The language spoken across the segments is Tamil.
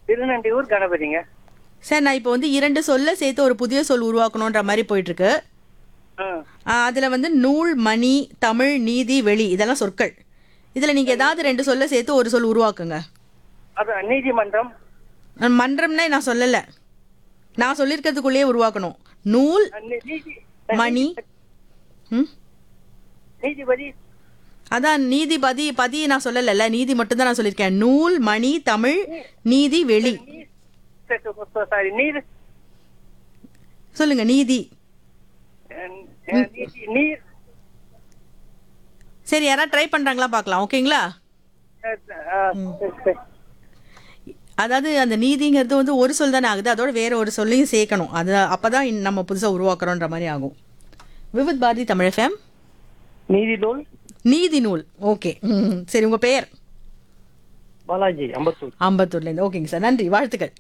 திருநண்டியூர் கணபதிங்க சார் நான் இப்போ வந்து இரண்டு சொல்ல சேர்த்து ஒரு புதிய சொல் உருவாக்கணுன்ற மாதிரி போயிட்டு இருக்கு ஆ ஆ, அதுல வந்து நூல் மணி தமிழ் நீதி வெளி இதெல்லாம் சொற்கள் இதுல நீங்க ஏதாவது ரெண்டு சொல்ல சேர்த்து ஒரு சொல் உருவாக்குங்க அதான் நீதிமன்றம் நான் மன்றம்னே நான் சொல்லல நான் சொல்லியிருக்கிறதுக்குள்ளேயே உருவாக்கணும் நூல் அஹ் நீ- நீதி மணி ம் நீதிபதி அதான் நீதிபதி பதி நான் சொல்லலைல்ல நீதி மட்டும்தான் நான் சொல்லியிருக்கேன் நூல் மணி தமிழ் நீதி வெளி சாரி நீர் சொல்லுங்க நீதி அஹ் அஹ் நீதி நீர் சரி யாராவது ட்ரை பண்றாங்களா பார்க்கலாம் ஓகேங்களா அஹ் அஹ் சரி, சரி. அதாவது அந்த நீதிங்கிறது வந்து ஒரு சொல் தானே ஆகுது அதோட வேற ஒரு சொல்லையும் சேர்க்கணும் அது அப்பதான் இன் நம்ம புதுசா உருவாக்குறோன்ற மாதிரி ஆகும் விவித் பாரதி தமிழ் எஃப்எம் நீதி நூல் நீதி நூல் ஓகே ம் சரி உங்க பெயர் பாலாஜி அம்பத்தூர் அம்பத்தூர்லேருந்து ஓகேங்க சார் நன்றி வாழ்த்துக்கள்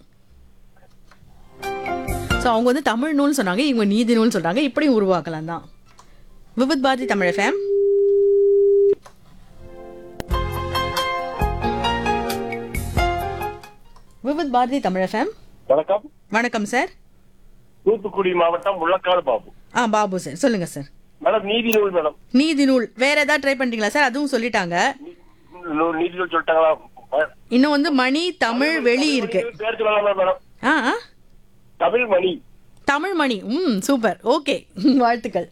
ஸோ அவங்க வந்து தமிழ் நூல் சொன்னாங்க இவங்க நீதி நூல் சொல்றாங்க இப்படியும் உருவாக்கலாம் தான் விவித் பாரதி தமிழ் எஃப்எம் விவித் பாரதி தமிழ் எஃப்எம் வணக்கம் வணக்கம் சார் தூத்துக்குடி மாவட்டம் முள்ளக்காடு பாபு ஆ பாபு சார் சொல்லுங்க சார் மேடம் நீதி நூல் மேடம் நீதி நூல் வேற ஏதாவது ட்ரை பண்ணிட்டீங்களா சார் அதுவும் சொல்லிட்டாங்க நூ- நீதி நூல் சொல்லிட்டாங்களா இன்னும் வந்து மணி தமிழ் வெளி இருக்கு பேர் சொல்லலாமா மேடம் ஆ ஆ தமிழ் மணி தமிழ் மணி ம் சூப்பர் ஓகே வாழ்த்துக்கள்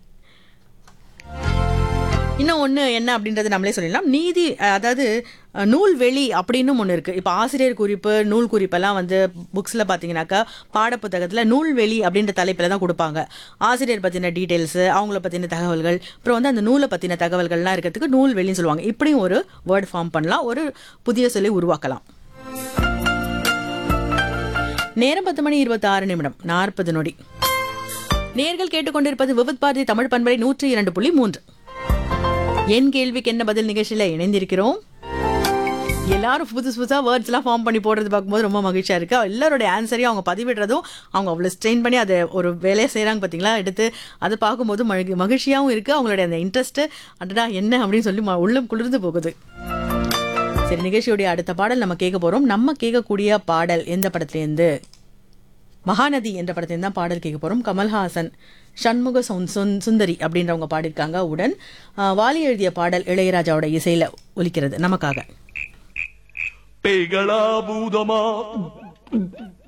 இன்னும் ஒன்று என்ன அப்படின்றது நம்மளே சொல்லிடலாம் நீதி அஹ், அதாவது அஹ், நூல் வெளி அப்படின்னு ஒன்று இருக்குது இப்போ ஆசிரியர் குறிப்பு நூல் குறிப்பெல்லாம் வந்து புக்ஸில் பார்த்தீங்கன்னாக்கா பாடப்புத்தகத்தில் நூல் வெளி அப்படின்ற தலைப்பில் தான் கொடுப்பாங்க ஆசிரியர் பற்றின டீட்டெயில்ஸு அவங்கள பற்றின தகவல்கள் அப்புறம் வந்து அந்த நூலை பற்றின தகவல்கள்லாம் இருக்கிறதுக்கு நூல் வெளின்னு சொல்லுவாங்க இப்படியும் ஒரு வேர்ட் ஃபார்ம் பண்ணலாம் ஒரு புதிய சொல்லி உருவாக்கலாம் நேரம் பத்து மணி இருபத்தி ஆறு நிமிடம் நாற்பது நொடி நேர்கள் கேட்டுக்கொண்டிருப்பது விவித் பாரதி தமிழ் பண்பலை நூற்றி இரண்டு புள்ளி மூன்று என் கேள்விக்கு என்ன பதில் நிகழ்ச்சியில இணைந்திருக்கிறோம் எல்லாரும் புதுசு புதுசாக வேர்ட்ஸ்லாம் ஃபார்ம் பண்ணி போடுறது பார்க்கும்போது ரொம்ப மகிழ்ச்சியாக இருக்கு எல்லாரோட ஆன்சரையும் அவங்க பதிவிடுறதும் அவங்க அவ்வளோ ஸ்ட்ரெயின் பண்ணி அதை ஒரு வேலையை செய்கிறாங்க பார்த்தீங்களா எடுத்து அதை பார்க்கும்போது மகி மகிழ்ச்சியாகவும் இருக்குது அவங்களுடைய அந்த இன்ட்ரெஸ்ட்டு அடடா என்ன அப்படின்னு சொல்லி ம- உள்ளம் குளிர்ந்து போகுது சரி நிகழ்ச்சியுடைய அடுத்த பாடல் நம்ம கேட்க போறோம் நம்ம கேட்கக்கூடிய பாடல் எந்த படத்துலேருந்து மகாநதி என்ற படத்திலிருந்து தான் பாடல் கேட்க போறோம் கமல்ஹாசன் சண்முக சுந்- சுந்- சுந்தரி அப்படின்றவங்க பாடியிருக்காங்க உடன் ஆஹ், வாலி எழுதிய பாடல் இளையராஜாவோட இசையில ஒலிக்கிறது நமக்காக பேய்களா பூதமா